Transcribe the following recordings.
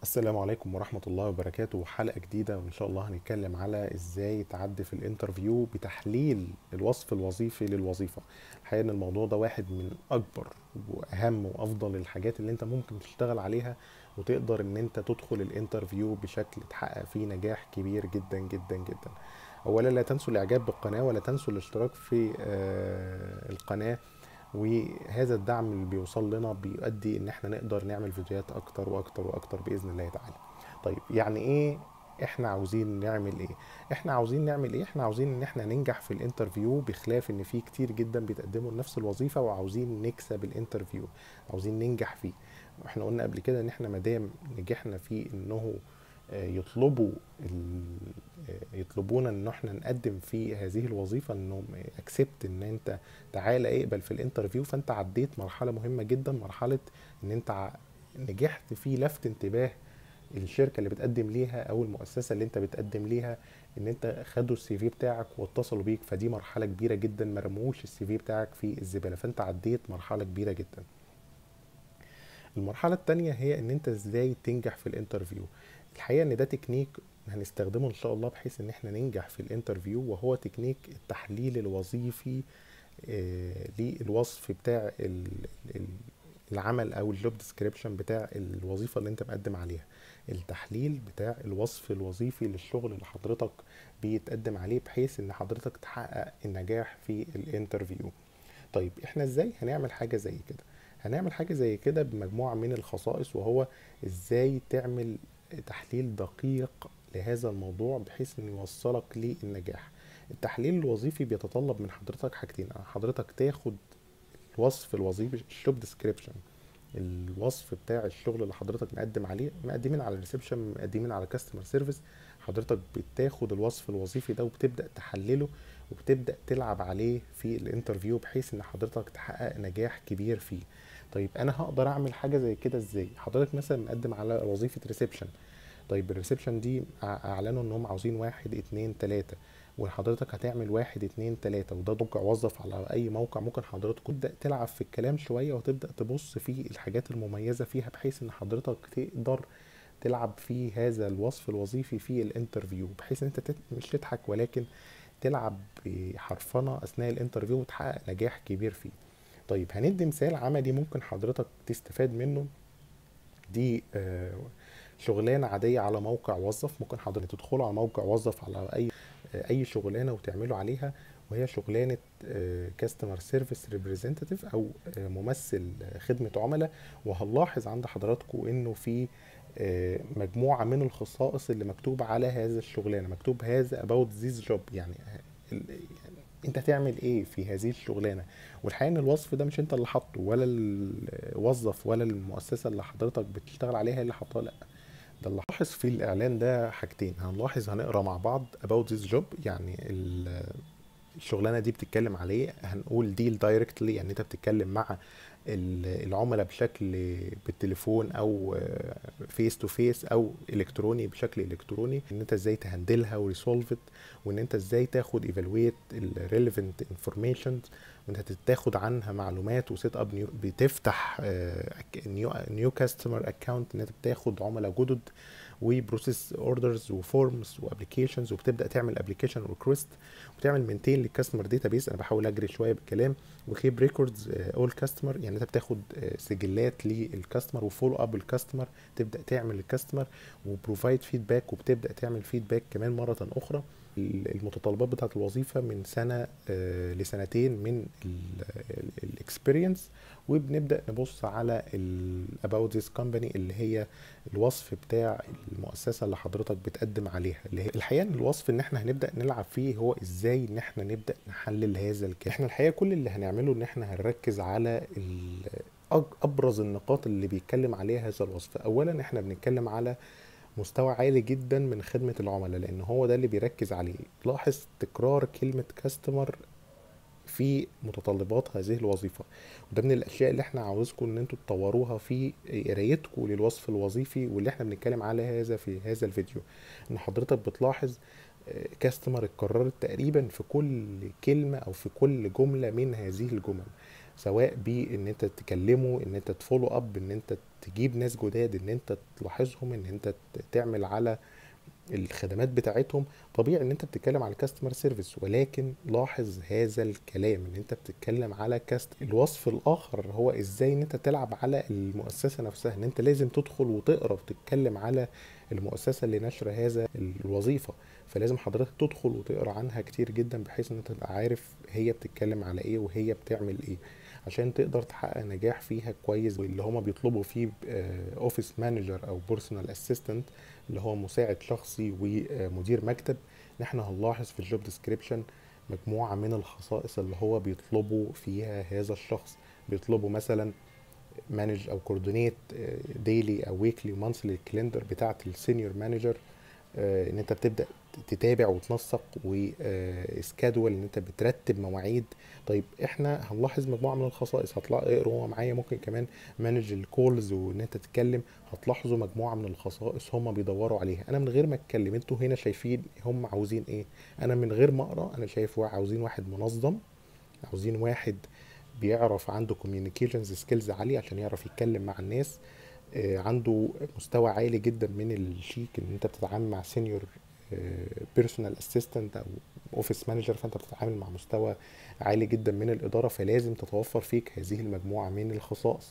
السلام عليكم ورحمة الله وبركاته حلقة جديدة وإن شاء الله هنتكلم على إزاي تعدي في الانترفيو بتحليل الوصف الوظيفي للوظيفة الحقيقة إن الموضوع ده واحد من أكبر وأهم وأفضل الحاجات اللي أنت ممكن تشتغل عليها وتقدر إن أنت تدخل الانترفيو بشكل تحقق فيه نجاح كبير جدا جدا جدا أولا لا تنسوا الإعجاب بالقناة ولا تنسوا الاشتراك في آه، القناة وهذا الدعم اللي بيوصل لنا بيؤدي ان احنا نقدر نعمل فيديوهات اكتر واكتر واكتر باذن الله تعالى طيب يعني ايه احنا عاوزين نعمل ايه احنا عاوزين نعمل ايه احنا عاوزين ان احنا ننجح في الانترفيو بخلاف ان في كتير جدا بيتقدموا لنفس الوظيفه وعاوزين نكسب الانترفيو عاوزين ننجح فيه احنا قلنا قبل كده ان احنا مادام نجحنا في انه آه، يطلبوا ال- آه، يطلبونا ان احنا نقدم في هذه الوظيفه انهم اكسبت ان انت تعالى اقبل في الانترفيو فانت عديت مرحله مهمه جدا مرحله ان انت ع- نجحت في لفت انتباه الشركه اللي بتقدم ليها او المؤسسه اللي انت بتقدم ليها ان انت خدوا السي في بتاعك واتصلوا بيك فدي مرحله كبيره جدا ما رموش السي في بتاعك في الزباله فانت عديت مرحله كبيره جدا المرحله التانية هي ان انت ازاي تنجح في الانترفيو الحقيقه ان ده تكنيك هنستخدمه ان شاء الله بحيث ان احنا ننجح في الانترفيو وهو تكنيك التحليل الوظيفي آه، للوصف بتاع ال- ال- العمل او الجوب ديسكريبشن بتاع الوظيفه اللي انت مقدم عليها التحليل بتاع الوصف الوظيفي للشغل اللي حضرتك بيتقدم عليه بحيث ان حضرتك تحقق النجاح في الانترفيو طيب احنا ازاي هنعمل حاجه زي كده هنعمل حاجه زي كده بمجموعه من الخصائص وهو ازاي تعمل تحليل دقيق لهذا الموضوع بحيث انه يوصلك للنجاح التحليل الوظيفي بيتطلب من حضرتك حاجتين حضرتك تاخد الوصف الوظيفي الجوب ديسكريبشن الوصف بتاع الشغل اللي حضرتك مقدم عليه مقدمين على الريسبشن مقدمين على كاستمر سيرفيس حضرتك بتاخد الوصف الوظيفي ده وبتبدا تحلله وبتبدا تلعب عليه في الانترفيو بحيث ان حضرتك تحقق نجاح كبير فيه طيب انا هقدر اعمل حاجه زي كده ازاي حضرتك مثلا مقدم على وظيفه ريسبشن طيب الريسبشن دي أع- اعلنوا ان هم عاوزين واحد اتنين تلاتة وحضرتك هتعمل واحد اتنين تلاتة وده موقع وظف على اي موقع ممكن حضرتك تبدأ تلعب في الكلام شوية وتبدأ تبص في الحاجات المميزة فيها بحيث ان حضرتك تقدر تلعب في هذا الوصف الوظيفي في الانترفيو بحيث ان انت تت- مش تضحك ولكن تلعب بحرفنة اثناء الانترفيو وتحقق نجاح كبير فيه طيب هندي مثال عملي ممكن حضرتك تستفاد منه دي آه، شغلانه عاديه على موقع وظف ممكن حضرتك تدخلوا على موقع وظف على اي آه، اي شغلانه وتعملوا عليها وهي شغلانه كاستمر سيرفيس ريبريزنتيف او آه، ممثل آه، خدمه عملاء وهنلاحظ عند حضراتكم انه في آه، مجموعه من الخصائص اللي مكتوب على هذا الشغلانه مكتوب هذا about this job يعني آه، ال- يعني انت تعمل ايه في هذه الشغلانه والحقيقه ان الوصف ده مش انت اللي حاطه ولا الموظف ولا المؤسسه اللي حضرتك بتشتغل عليها هي اللي حاطاه لا ده اللي هنلاحظ في الاعلان ده حاجتين هنلاحظ هنقرا مع بعض about this job يعني ال- الشغلانه دي بتتكلم عليه هنقول ديل دايركتلي يعني انت بتتكلم مع ال- العملاء بشكل بالتليفون او فيس تو فيس او الكتروني بشكل الكتروني ان انت ازاي تهندلها وريسولف وان انت ازاي تاخد ايفالويت الريليفنت انفورميشن وان انت تاخد عنها معلومات وسيت اب نيو بتفتح نيو نيو كاستمر اكونت ان انت بتاخد عملاء جدد وبروسيس اوردرز وفورمز وابلكيشنز وبتبدا تعمل ابلكيشن ريكوست وبتعمل مينتين للكاستمر داتابيس انا بحاول اجري شويه بالكلام وكيب ريكوردز اول كاستمر يعني انت بتاخد آه، سجلات للكاستمر وفولو اب الكاستمر تبدا تعمل الكاستمر وبروفايد فيدباك وبتبدا تعمل فيدباك كمان مره اخرى المتطلبات بتاعت الوظيفه من سنه آه، لسنتين من الاكسبيرينس وبنبدا نبص على الاباوت ذيس كومباني اللي هي الوصف بتاع المؤسسه اللي حضرتك بتقدم عليها اللي هي الحقيقه ان الوصف ان احنا هنبدا نلعب فيه هو ازاي ان احنا نبدا نحلل هذا الكلام احنا الحقيقه كل اللي هنعمله ان احنا هنركز على ال- أج- ابرز النقاط اللي بيتكلم عليها هذا الوصف اولا احنا بنتكلم على مستوى عالي جدا من خدمة العملاء لأن هو ده اللي بيركز عليه لاحظ تكرار كلمة كاستمر في متطلبات هذه الوظيفة وده من الأشياء اللي احنا عاوزكم ان انتوا تطوروها في قرايتكم للوصف الوظيفي واللي احنا بنتكلم على هذا في هذا الفيديو ان حضرتك بتلاحظ كاستمر اتكررت تقريبا في كل كلمة او في كل جملة من هذه الجمل سواء بان انت تكلمه ان انت تفولو اب ان انت تجيب ناس جداد ان انت تلاحظهم ان انت تعمل على الخدمات بتاعتهم طبيعي ان انت بتتكلم على كاستمر سيرفيس ولكن لاحظ هذا الكلام ان انت بتتكلم على كاست الوصف الاخر هو ازاي ان انت تلعب على المؤسسه نفسها ان انت لازم تدخل وتقرا وتتكلم على المؤسسه اللي نشر هذا الوظيفه فلازم حضرتك تدخل وتقرا عنها كتير جدا بحيث ان انت تبقى عارف هي بتتكلم على ايه وهي بتعمل ايه عشان تقدر تحقق نجاح فيها كويس واللي هما بيطلبوا فيه اوفيس مانجر او بيرسونال اسيستنت اللي هو مساعد شخصي ومدير مكتب ان احنا هنلاحظ في الجوب ديسكريبشن مجموعه من الخصائص اللي هو بيطلبوا فيها هذا الشخص بيطلبوا مثلا مانج او كوردينيت ديلي او ويكلي ومانثلي الكالندر بتاعه السينيور مانجر ان انت بتبدا تتابع وتنسق وسكادول ان انت بترتب مواعيد طيب احنا هنلاحظ مجموعه من الخصائص هتلاقي اقروا معايا ممكن كمان مانج الكولز وان انت تتكلم هتلاحظوا مجموعه من الخصائص هم بيدوروا عليها انا من غير ما اتكلم انتوا هنا شايفين هم عاوزين ايه انا من غير ما اقرا انا شايف عاوزين واحد منظم عاوزين واحد بيعرف عنده كوميونيكيشنز سكيلز عاليه عشان يعرف يتكلم مع الناس عنده مستوى عالي جدا من الشيك ان انت بتتعامل مع سينيور بيرسونال اسيستنت او اوفيس مانجر فانت بتتعامل مع مستوى عالي جدا من الاداره فلازم تتوفر فيك هذه المجموعه من الخصائص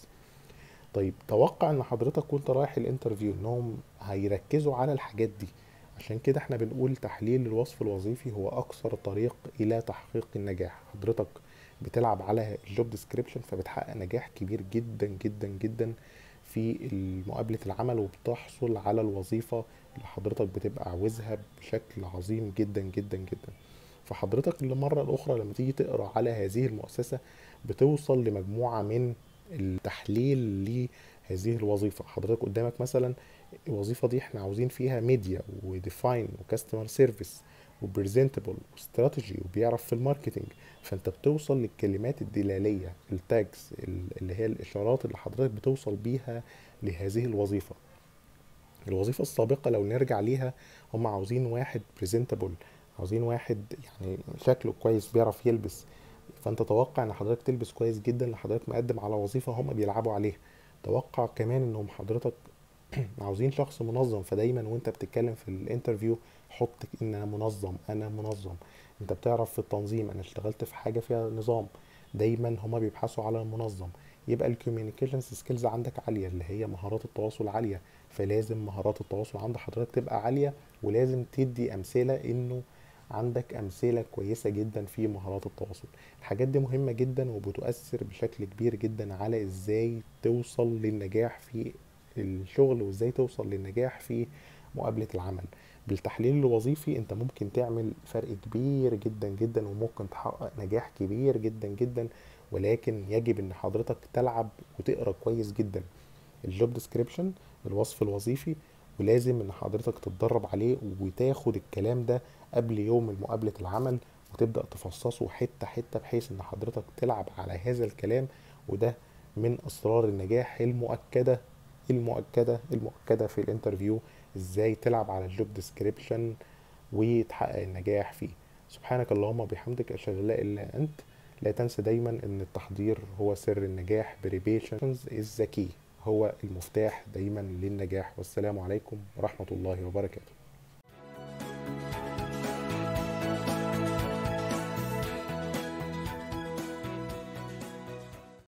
طيب توقع ان حضرتك وانت رايح الانترفيو انهم هيركزوا على الحاجات دي عشان كده احنا بنقول تحليل الوصف الوظيفي هو اكثر طريق الى تحقيق النجاح حضرتك بتلعب على الجوب ديسكريبشن فبتحقق نجاح كبير جدا جدا جدا في مقابلة العمل وبتحصل على الوظيفة اللي حضرتك بتبقى عاوزها بشكل عظيم جدا جدا جدا فحضرتك المرة الأخرى لما تيجي تقرأ على هذه المؤسسة بتوصل لمجموعة من التحليل لهذه الوظيفة حضرتك قدامك مثلا الوظيفة دي احنا عاوزين فيها ميديا وديفاين وكاستمر سيرفيس وبريزنتبل واستراتيجي وبيعرف في الماركتنج فانت بتوصل للكلمات الدلاليه التاجز اللي هي الاشارات اللي حضرتك بتوصل بيها لهذه الوظيفه الوظيفه السابقه لو نرجع ليها هم عاوزين واحد بريزنتبل عاوزين واحد يعني شكله كويس بيعرف يلبس فانت توقع ان حضرتك تلبس كويس جدا لحضرتك مقدم على وظيفه هم بيلعبوا عليها توقع كمان انهم حضرتك عاوزين شخص منظم فدايما وانت بتتكلم في الانترفيو حط ان انا منظم انا منظم انت بتعرف في التنظيم انا اشتغلت في حاجه فيها نظام دايما هما بيبحثوا على المنظم يبقى الكوميونيكيشن سكيلز عندك عاليه اللي هي مهارات التواصل عاليه فلازم مهارات التواصل عند حضرتك تبقى عاليه ولازم تدي امثله انه عندك امثله كويسه جدا في مهارات التواصل الحاجات دي مهمه جدا وبتؤثر بشكل كبير جدا على ازاي توصل للنجاح في الشغل وازاي توصل للنجاح في مقابله العمل بالتحليل الوظيفي انت ممكن تعمل فرق كبير جدا جدا وممكن تحقق نجاح كبير جدا جدا ولكن يجب ان حضرتك تلعب وتقرا كويس جدا الجوب ديسكريبشن الوصف الوظيفي ولازم ان حضرتك تتدرب عليه وتاخد الكلام ده قبل يوم مقابله العمل وتبدا تفصصه حته حته بحيث ان حضرتك تلعب على هذا الكلام وده من اسرار النجاح المؤكده المؤكده المؤكده في الانترفيو ازاي تلعب على الجوب ديسكريبشن وتحقق النجاح فيه سبحانك اللهم وبحمدك اشهد ان لا اله الا انت لا تنسى دايما ان التحضير هو سر النجاح بريبيشنز از ذكي هو المفتاح دايما للنجاح والسلام عليكم ورحمه الله وبركاته